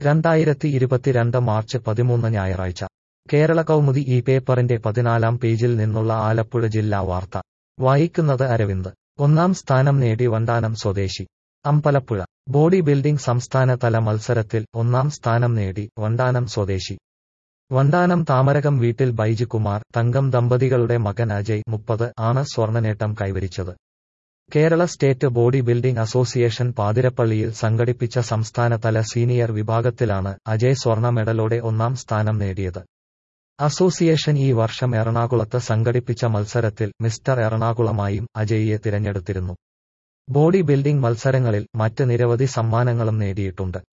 രണ്ടായിരത്തി ഇരുപത്തിരണ്ട് മാർച്ച് പതിമൂന്ന് ഞായറാഴ്ച കേരള കൗമുദി ഈ പേപ്പറിന്റെ പതിനാലാം പേജിൽ നിന്നുള്ള ആലപ്പുഴ ജില്ലാ വാർത്ത വായിക്കുന്നത് അരവിന്ദ് ഒന്നാം സ്ഥാനം നേടി വണ്ടാനം സ്വദേശി അമ്പലപ്പുഴ ബോഡി ബിൽഡിംഗ് സംസ്ഥാനതല മത്സരത്തിൽ ഒന്നാം സ്ഥാനം നേടി വണ്ടാനം സ്വദേശി വണ്ടാനം താമരകം വീട്ടിൽ ബൈജു കുമാർ തങ്കം ദമ്പതികളുടെ മകൻ അജയ് മുപ്പത് ആണ് സ്വർണ്ണനേട്ടം കൈവരിച്ചത് Kerala state body building association പാതിരപ്പള്ളിയിൽ സംഘടിപ്പിച്ച സംസ്ഥാനതല സീനിയർ വിഭാഗത്തിലാണ് അജയ് സ്വർണ്ണ മെഡലോടെ ഒന്നാം സ്ഥാനം നേടിയത് അസോസിയേഷൻ ഈ വർഷം എറണാകുളത്ത് സംഘടിപ്പിച്ച മത്സരത്തിൽ മിസ്റ്റർ എറണാകുളമായും അജയ്യെ തിരഞ്ഞെടുത്തിരുന്നു ബോഡി ബിൽഡിംഗ് മത്സരങ്ങളിൽ മറ്റ് നിരവധി സമ്മാനങ്ങളും നേടിയിട്ടുണ്ട്